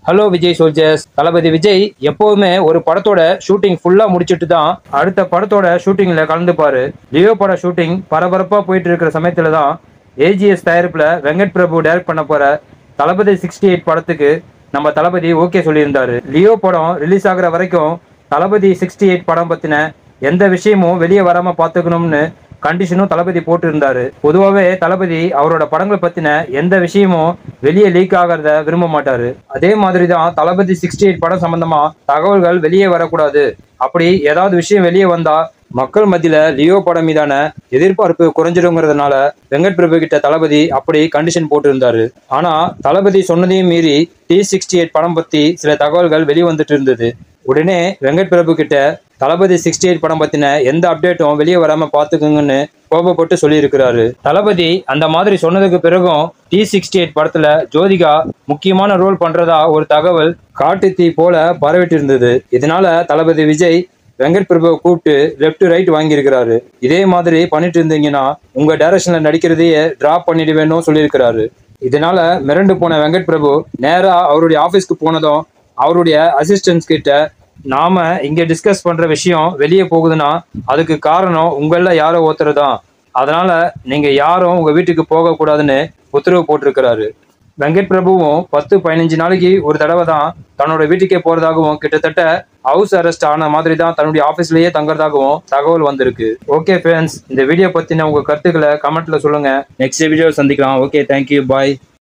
hello Vijay soldiers Thalapathy Vijay எப்போதுமே ஒரு படத்தோட ஷூட்டிங் ஃபுல்லா முடிச்சிட்டு தான் அடுத்த படத்தோட ஷூட்டிங்ல கலந்துப்பாரு லியோ பட ஷூட்டிங் பரபரப்பா போயிட்டு இருக்கிற சமயத்துல தான் ஏஜிஎஸ் தயாரிப்புல வெங்கட் பிரபு டைரக்ட் பண்ண போற தளபதி சிக்ஸ்டி எயிட் படத்துக்கு நம்ம தளபதி ஓகே சொல்லியிருந்தாரு லியோ படம் ரிலீஸ் ஆகுற வரைக்கும் தளபதி சிக்ஸ்டி எயிட் படம் பத்தின எந்த விஷயமும் வெளியே வராம பாத்துக்கணும்னு கண்டிஷனும் தளபதி போட்டு இருந்தாரு பொதுவாகவே தளபதி அவரோட படங்கள் பத்தின எந்த விஷயமும் வெளியே லீக் ஆகிறத விரும்ப மாட்டாரு அதே மாதிரி தான் தளபதி சிக்ஸ்டி எயிட் படம் சம்பந்தமா தகவல்கள் வெளியே வரக்கூடாது அப்படி ஏதாவது விஷயம் வெளியே வந்தா மக்கள் மத்தியில லியோ படம் மீதான எதிர்பார்ப்பு குறைஞ்சிடுங்கிறதுனால வெங்கட் பிரபு கிட்ட தளபதி அப்படி கண்டிஷன் போட்டு இருந்தாரு ஆனா தளபதி சொன்னதையும் மீறி டி சிக்ஸ்டி எயிட் படம் பத்தி சில தகவல்கள் வெளிவந்துட்டு இருந்தது உடனே வெங்கட் பிரபு கிட்ட தளபதி சிக்ஸ்டி எயிட் படம் பத்தின எந்த அப்டேட்டும் வெளியே வராம பாத்துக்குங்கன்னு கோபப்பட்டு சொல்லியிருக்கிறாரு தளபதி அந்த மாதிரி சொன்னதுக்கு பிறகும் டி சிக்ஸ்டி எயிட் படத்துல ஜோதிகா முக்கியமான ரோல் பண்றதா ஒரு தகவல் காட்டு தீ போல பரவிட்டு இருந்தது இதனால தளபதி விஜய் வெங்கட் பிரபுவை கூப்பிட்டு லெஃப்ட் ரைட் வாங்கியிருக்கிறாரு இதே மாதிரி பண்ணிட்டு இருந்தீங்கன்னா உங்க டைரக்ஷன்ல நடிக்கிறதையே டிராப் பண்ணிடுவேன்னு சொல்லியிருக்கிறாரு இதனால மிரண்டு போன வெங்கட் பிரபு நேரா அவருடைய ஆபீஸ்க்கு போனதும் அவருடைய அசிஸ்டன்ஸ் கிட்ட நாம இங்க டிஸ்கஸ் பண்ற விஷயம் வெளியே போகுதுன்னா அதுக்கு காரணம் உங்கள யாரோ ஒருத்தர் தான் அதனால நீங்க யாரும் உங்க வீட்டுக்கு போக கூடாதுன்னு உத்தரவு போட்டிருக்கிறாரு வெங்கட் பிரபுவும் பத்து பதினஞ்சு நாளைக்கு ஒரு தடவை தான் தன்னோட வீட்டுக்கே போறதாகவும் கிட்டத்தட்ட ஹவுஸ் அரெஸ்ட் ஆன மாதிரி தான் தன்னுடைய ஆபீஸ்லயே தங்குறதாகவும் தகவல் வந்திருக்கு ஓகே ஃப்ரெண்ட்ஸ் இந்த வீடியோ பத்தின உங்க கருத்துக்களை கமெண்ட்ல சொல்லுங்க நெக்ஸ்ட் வீடியோ சந்திக்கலாம் ஓகே தேங்க்யூ பாய்